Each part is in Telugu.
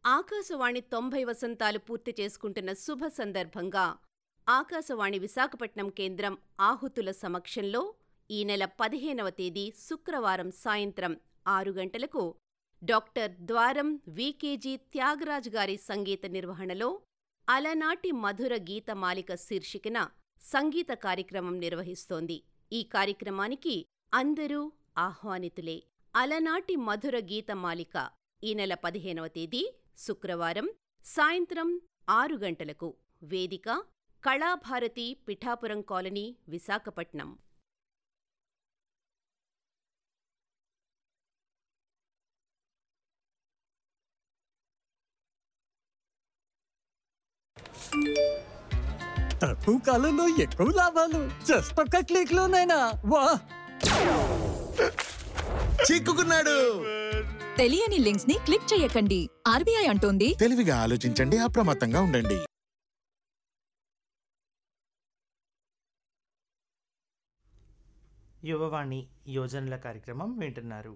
ఆకాశవాణి తొంభై వసంతాలు పూర్తి చేసుకుంటున్న శుభ సందర్భంగా ఆకాశవాణి విశాఖపట్నం కేంద్రం ఆహుతుల సమక్షంలో ఈ నెల పదిహేనవ తేదీ శుక్రవారం సాయంత్రం ఆరు గంటలకు డాక్టర్ ద్వారం వికేజీ త్యాగరాజ్ గారి సంగీత నిర్వహణలో అలనాటి మధుర గీతమాలిక శీర్షికన సంగీత కార్యక్రమం నిర్వహిస్తోంది ఈ కార్యక్రమానికి అందరూ ఆహ్వానితులే అలనాటి మధుర గీతమాలిక ఈ నెల పదిహేనవ తేదీ శుక్రవారం సాయంత్రం ఆరు గంటలకు వేదిక కళాభారతి పిఠాపురం కాలనీ విశాఖపట్నం తక్కువ కాలంలో ఎక్కువ లాభాలు జస్ట్ ఒక్క క్లిక్ లోనైనా వా చిక్కుకున్నాడు తెలియని లింక్స్ ని క్లిక్ చేయకండి ఆర్బీఐ అంటోంది తెలివిగా ఆలోచించండి అప్రమత్తంగా ఉండండి యువవాణి యోజనల కార్యక్రమం వింటున్నారు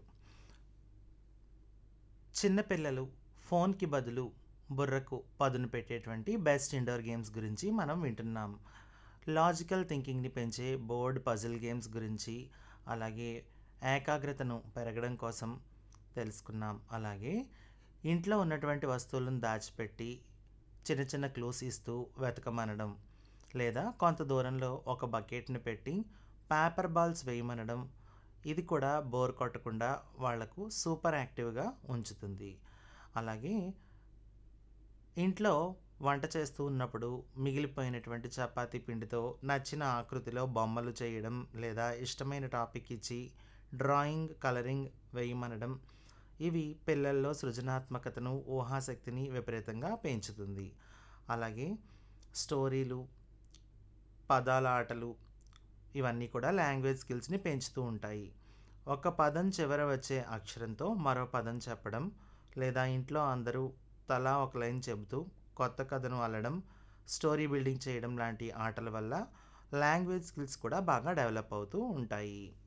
చిన్నపిల్లలు ఫోన్కి బదులు బుర్రకు పదును పెట్టేటువంటి బెస్ట్ ఇండోర్ గేమ్స్ గురించి మనం వింటున్నాం లాజికల్ థింకింగ్ని పెంచే బోర్డ్ పజిల్ గేమ్స్ గురించి అలాగే ఏకాగ్రతను పెరగడం కోసం తెలుసుకున్నాం అలాగే ఇంట్లో ఉన్నటువంటి వస్తువులను దాచిపెట్టి చిన్న చిన్న క్లూస్ ఇస్తూ వెతకమనడం లేదా కొంత దూరంలో ఒక బకెట్ని పెట్టి పేపర్ బాల్స్ వేయమనడం ఇది కూడా బోర్ కొట్టకుండా వాళ్లకు సూపర్ యాక్టివ్గా ఉంచుతుంది అలాగే ఇంట్లో వంట చేస్తూ ఉన్నప్పుడు మిగిలిపోయినటువంటి చపాతీ పిండితో నచ్చిన ఆకృతిలో బొమ్మలు చేయడం లేదా ఇష్టమైన టాపిక్ ఇచ్చి డ్రాయింగ్ కలరింగ్ వేయమనడం ఇవి పిల్లల్లో సృజనాత్మకతను ఊహాశక్తిని విపరీతంగా పెంచుతుంది అలాగే స్టోరీలు పదాల ఆటలు ఇవన్నీ కూడా లాంగ్వేజ్ స్కిల్స్ని పెంచుతూ ఉంటాయి ఒక పదం చివర వచ్చే అక్షరంతో మరో పదం చెప్పడం లేదా ఇంట్లో అందరూ తలా ఒక లైన్ చెబుతూ కొత్త కథను అల్లడం స్టోరీ బిల్డింగ్ చేయడం లాంటి ఆటల వల్ల లాంగ్వేజ్ స్కిల్స్ కూడా బాగా డెవలప్ అవుతూ ఉంటాయి